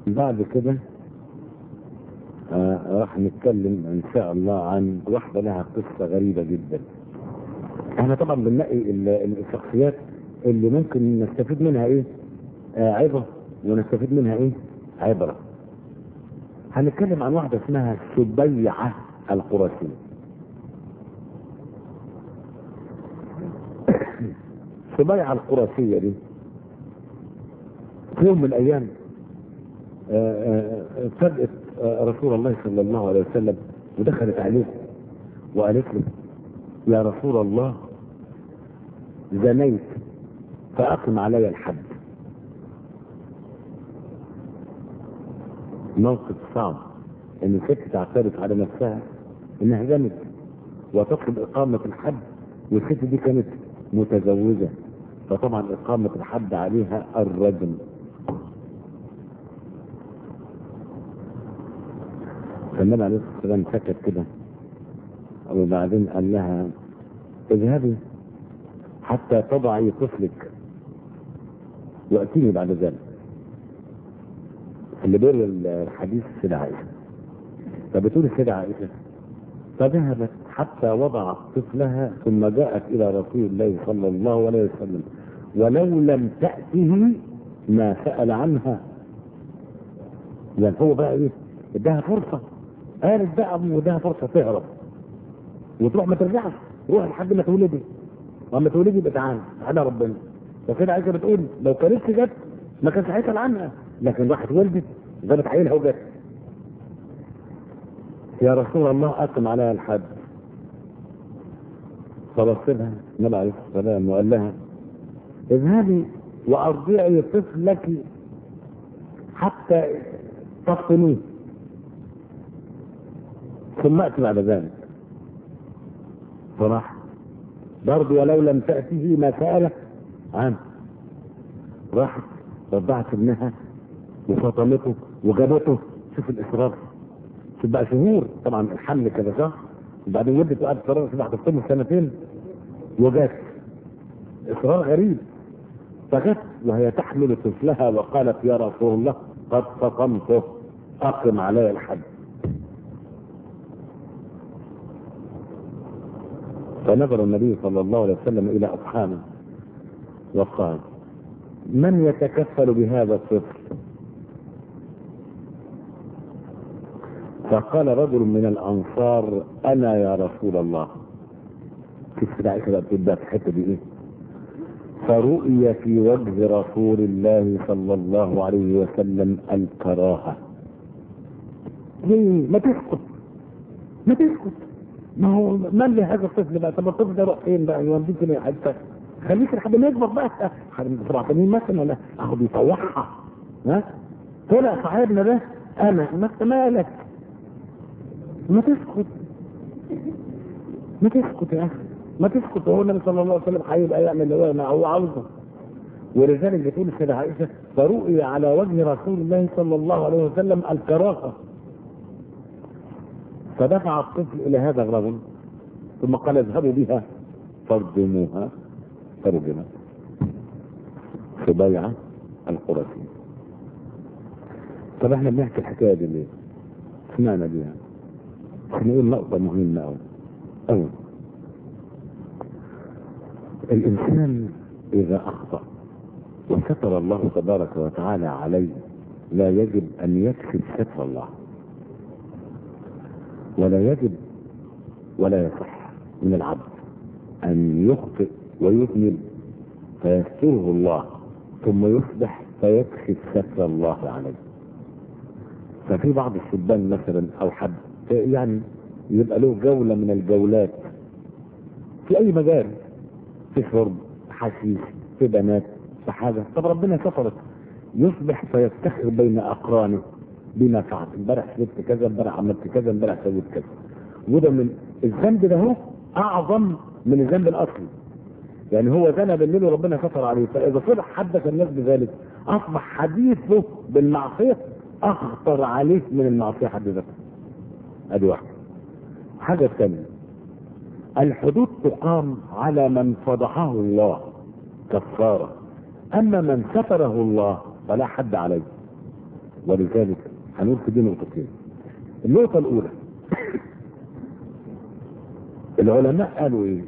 بعد كده آه راح نتكلم ان شاء الله عن واحده لها قصه غريبه جدا احنا طبعا بنلاقي ال- الشخصيات اللي ممكن نستفيد منها ايه آه عظه ونستفيد منها ايه عبره هنتكلم عن واحده اسمها سبيعه القرشيه سبيعه القرشيه دي في يوم من الايام آه، آه، فاجأت آه، رسول الله صلى الله عليه وسلم ودخلت عليه وقالت له يا رسول الله زنيت فأقم علي الحد موقف صعب ان الست تعترف على نفسها انها زنت وتطلب اقامة الحد والست دي كانت متزوجة فطبعا اقامة الحد عليها الرجم فالنبي عليه الصلاه والسلام سكت كده وبعدين قال لها اذهبي حتى تضعي طفلك واتيني بعد ذلك اللي بيروي الحديث السيدة عائشة فبتقول السيدة عائشة فذهبت حتى وضعت طفلها ثم جاءت إلى رسول الله صلى الله عليه وسلم ولو لم تأته ما سأل عنها يعني هو بقى ايه اداها فرصة قالت بقى واداها فرصة تهرب وتروح ما ترجعش روح لحد ما تولدي واما تولدي يبقى تعالى تعالى ربنا فكده عايزه بتقول لو كانتش جت ما كانش هيسال عنها لكن راحت ولدت جابت عيلها وجت يا رسول الله اقم عليها الحد فبص لها النبي عليه الصلاه والسلام وقال لها اذهبي وارضعي طفلك حتى تفطنيه ثم اتي بعد ذلك فراح برضه ولو لم تأته ما سأله عنه راحت رضعت ابنها وفطمته وجابته شوف الإصرار شوف بقى شهور طبعا الحمل كذا شهر وبعدين ولدت وقعدت قرار بعد تفطمه سنتين وجات إصرار غريب فجت وهي تحمل طفلها وقالت يا رسول الله قد فطمته أقم علي الحد فنظر النبي صلى الله عليه وسلم الى اصحابه وقال من يتكفل بهذا الطفل فقال رجل من الانصار انا يا رسول الله كيف كده عائشه بقى بتبدا في الحته دي ايه فرؤي في وجه رسول الله صلى الله عليه وسلم الكراهه ليه ما تسكت ما تسكت ما هو من لي هذا الطفل بقى طب الطفل ده يروح فين بقى يوديك فين حتى خليك لحد ما يكبر بقى 87 مثلا ولا اخد يطوعها ها طلع صاحبنا ده انا ما انت مالك ما تسكت ما تسكت يا اخي ما تسكت هو النبي صلى الله عليه وسلم هيبقى يعمل اللي هو ما هو عاوزه ولذلك بتقول السيدة عائشة فرؤي على وجه رسول الله صلى الله عليه وسلم الكراهة فدفع الطفل الى هذا الرجل ثم قال اذهبوا بها فارجموها فرجمت سبيعة القرشي طب احنا بنحكي الحكايه دي ليه؟ سمعنا بيها عشان نقول نقطة مهمة أوي أوي الإنسان إذا أخطأ وستر الله تبارك وتعالى عليه لا يجب أن يكسب ستر الله ولا يجب ولا يصح من العبد أن يخطئ ويذنب فيستره الله ثم يصبح فيكشف ستر الله عليه ففي بعض الشبان مثلا أو حد يعني يبقى له جولة من الجولات في أي مجال في شرب حشيش في بنات في حاجة طب ربنا سترك يصبح فيفتخر بين أقرانه بما فعل امبارح شربت كذا امبارح عملت كذا امبارح سويت كذا وده من الذنب ده هو اعظم من الذنب الاصلي يعني هو زنى بالليل وربنا ستر عليه فاذا صبح حدث الناس بذلك اصبح حديثه بالمعصيه اخطر عليه من المعصيه حد ذاتها ادي واحده حاجه ثانيه الحدود تقام على من فضحه الله كفاره اما من ستره الله فلا حد عليه ولذلك هنقول في دي نقطتين النقطة الأولى العلماء قالوا ايه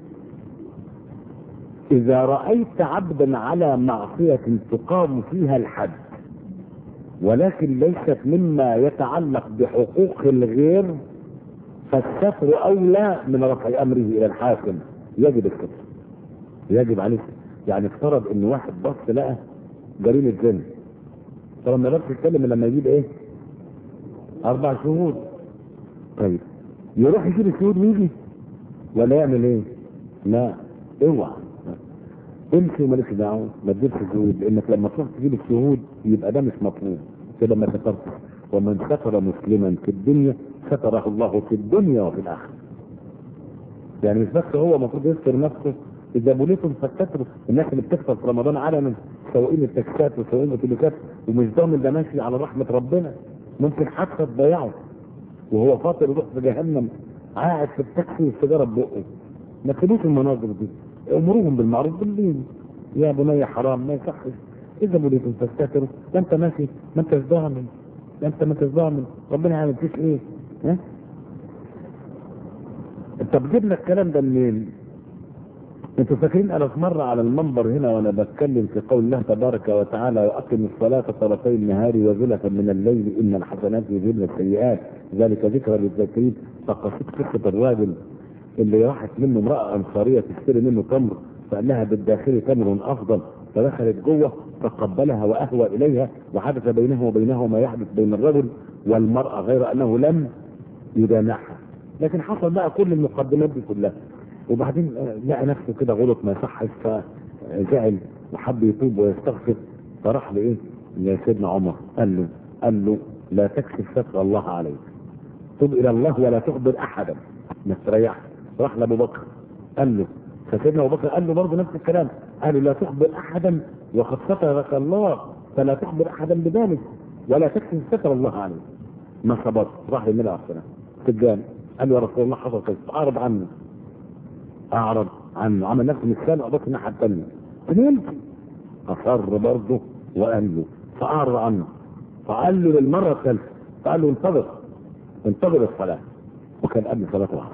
إذا رأيت عبدا على معصية تقام فيها الحد ولكن ليست مما يتعلق بحقوق الغير فالستر أولى من رفع أمره إلى الحاكم يجب الستر يجب عليه يعني افترض ان واحد بص لقى جريمة زنا طب ما نقدرش يتكلم لما يجيب ايه اربع شهود طيب يروح يجيب الشهود ويجي ولا يعمل ايه لا اوعى امشي ومالكش دعوه ما تجيبش شهود لانك لما تروح تجيب الشهود يبقى ده مش مطلوب كده ما سترتش ومن ستر مسلما في الدنيا ستره الله في الدنيا وفي الاخره يعني مش بس هو المفروض يستر نفسه اذا بنيتم فاستتروا الناس اللي بتفطر في رمضان علنا سواقين التاكسات وسواقين الاتوبيسات ومش ضامن ده ماشي على رحمه ربنا ممكن حتى تضيعه وهو فاطر يروح في جهنم قاعد في التاكسي والسيجاره ببقه ما تسيبوش المناظر دي امروهم بالمعروف بالليل يا بني حرام ما يصحش اذا بنيتم فاستتروا ده انت ماشي ما انتش ضامن ده انت ما انتش ضامن ربنا هيعمل فيك ايه ها طب جبنا الكلام ده منين؟ انتوا فاكرين انا في مره على المنبر هنا وانا بتكلم في قول الله تبارك وتعالى واقم الصلاه طرفي النهار وزلفا من الليل ان الحسنات يذهبن السيئات ذلك ذكرى للذاكرين فقصيت قصه الراجل اللي راحت منه امراه انصاريه تشتري منه تمر فقال لها بالداخل تمر افضل فدخلت جوه فقبلها واهوى اليها وحدث بينه وبينه ما يحدث بين الرجل والمراه غير انه لم يدامعها لكن حصل بقى كل المقدمات دي كلها وبعدين لقى نفسه كده غلط ما يصحش فزعل وحب يتوب ويستغفر فراح لايه؟ لسيدنا عمر قال له قال له لا تكشف ستر الله عليك تب الى الله ولا تخبر احدا ما تريح راح لابو بكر قال له فسيدنا ابو بكر قال له برضه نفس الكلام قال له لا تخبر احدا وقد سترك الله فلا تخبر احدا بذلك ولا تكشف ستر الله عليك ما صبرت راح للنبي عليه الصلاه والسلام قال له يا رسول الله حصل كذا اعرض عنه اعرض عنه عمل نفسه مش سامع بس الناحيه الثانيه فنمت اصر برضه وقال له فاعرض عنه فقال له للمره الثالثه فقال له انتظر انتظر الصلاه وكان قبل صلاه العصر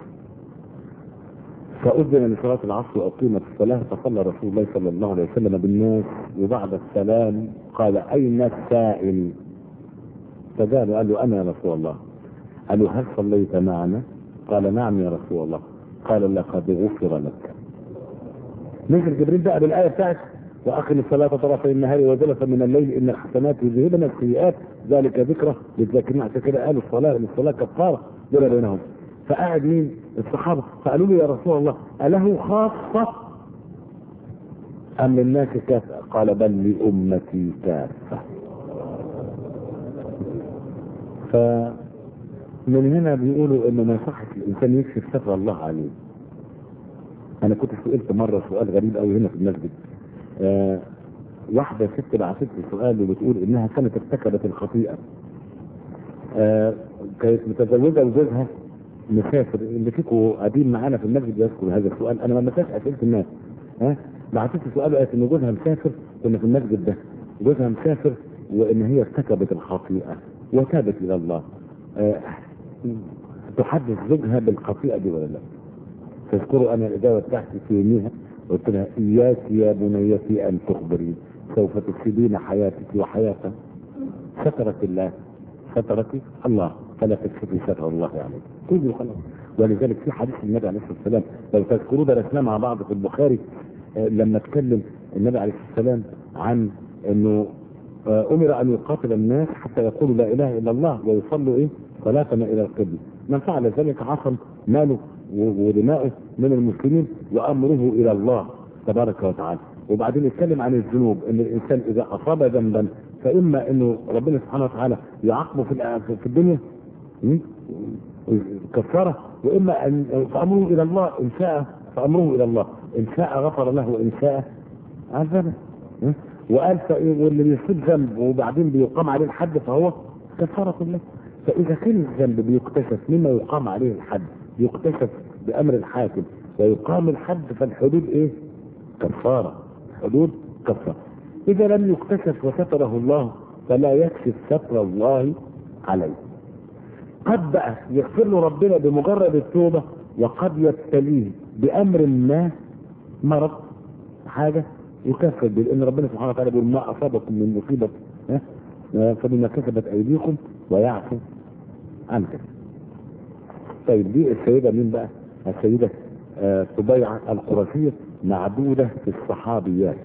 فأذن لصلاة العصر وأقيمت الصلاة فصلى رسول الله صلى الله عليه وسلم بالناس وبعد السلام قال أين السائل؟ فقال قال له أنا يا رسول الله قال له هل صليت معنا؟ قال نعم يا رسول الله قال لقد غفر لك نزل جبريل بقى بالآية بتاعت وأقم الصلاة طرفي النهار وزلفا من الليل إن الحسنات يذهبن السيئات ذلك ذكرى للذاكرين عشان كده قالوا الصلاة إن الصلاة كفارة دول بينهم فقعد مين الصحابة فقالوا له يا رسول الله أله خاصة أم للناس كافة قال بل لأمتي كافة فمن هنا بيقولوا انه ما يصحش الانسان يكشف ستر الله عليه انا كنت سئلت مره سؤال غريب قوي هنا في المسجد آه واحده ست بعثت لي سؤال وبتقول انها كانت ارتكبت الخطيئه آه كانت متزوجه وجوزها مسافر اللي فيكم قاعدين معانا في المسجد يذكر هذا السؤال انا ما مساش اسئله الناس ها آه بعثت لي سؤال وقالت ان جوزها مسافر كنا في المسجد ده جوزها مسافر وان هي ارتكبت الخطيئه وتابت الى الله آه تحدث زوجها بالخطيئه دي ولا لا؟ تذكروا انا الاجابه بتاعتي في يوميها قلت لها اياك يا بنيتي ان تخبري سوف تفسدين حياتك وحياته سترك الله سترك الله فلا تكشفي ستر الله عليك تقولي خلاص ولذلك في حديث النبي عليه الصلاه والسلام لو تذكروا درسناه مع بعض في البخاري آه لما اتكلم النبي عليه الصلاه والسلام عن انه امر ان يقاتل الناس حتى يقولوا لا اله الا الله ويصلوا ايه صلاتنا الى القبله من فعل ذلك عصم ماله ودماؤه من المسلمين وامره الى الله تبارك وتعالى وبعدين يتكلم عن الذنوب ان الانسان اذا اصاب ذنبا فاما انه ربنا سبحانه وتعالى يعاقبه في في الدنيا كفاره واما ان فامره الى الله ان شاء فامره الى الله ان شاء غفر له وان شاء عذبه وقال واللي بيصيب ذنب وبعدين بيقام عليه الحد فهو كفاره له فاذا كان الذنب بيكتشف مما يقام عليه الحد يكتشف بامر الحاكم ويقام الحد فالحدود ايه؟ كفاره حدود كفاره اذا لم يكتشف وستره الله فلا يكشف ستر الله عليه قد بقى يغفر له ربنا بمجرد التوبة وقد يبتليه بأمر ما مرض حاجة يكفر به لأن ربنا سبحانه وتعالى بيقول ما أصابكم من مصيبة ها؟ آه، فبما كسبت أيديكم ويعفو عن كذا طيب دي السيدة مين بقى؟ السيدة آه، طبيعة القرشية معدودة في الصحابيات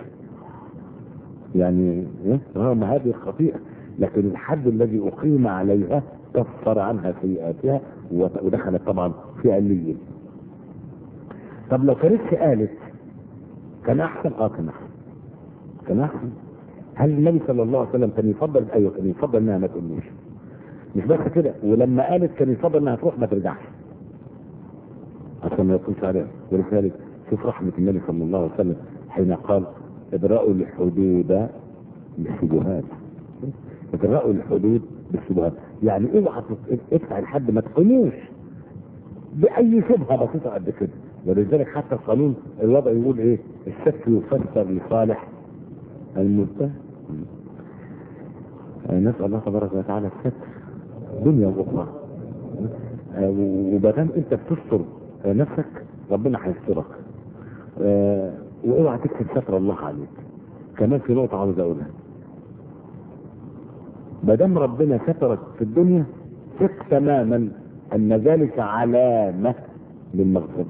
يعني إيه؟ رغم هذه الخطيئة لكن الحد الذي أقيم عليها كفر عنها سيئاتها وت- ودخلت طبعا في عليين طب لو كانتش قالت كان أحسن اه كان أحسن كان أحسن هل النبي صلى الله عليه وسلم كان يفضل ايوه كان يفضل انها ما تقولوش مش بس كده ولما قالت كان يفضل انها تروح ما ترجعش عشان ما يطولش عليها ولذلك شوف رحمة النبي صلى الله عليه وسلم حين قال ادرأوا الحدود بالشبهات ادرأوا الحدود بالشبهات يعني اوعى تت- ادفع لحد ما تقنوش بأي شبهة بسيطة قد كده ولذلك حتى القانون الوضع يقول ايه الشك يفسر لصالح المتهم آه، نسأل الله تبارك وتعالى الستر دنيا وأخرى آه، وما دام انت بتستر آه، نفسك ربنا هيسترك آه، واوعى تكتب ستر الله عليك كمان في نقطة عاوز اقولها ما دام ربنا سترك في الدنيا ثق تماما ان ذلك علامة للمغفرة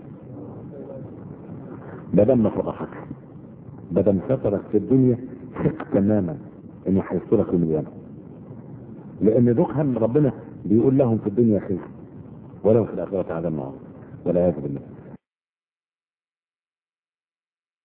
ما دام ما فضحك ما دام سترك في الدنيا ثق تماما انه هيسترك يوم القيامة لان دكهم ربنا بيقول لهم في الدنيا خير ولو في الاخرة عذاب النار والعياذ بالله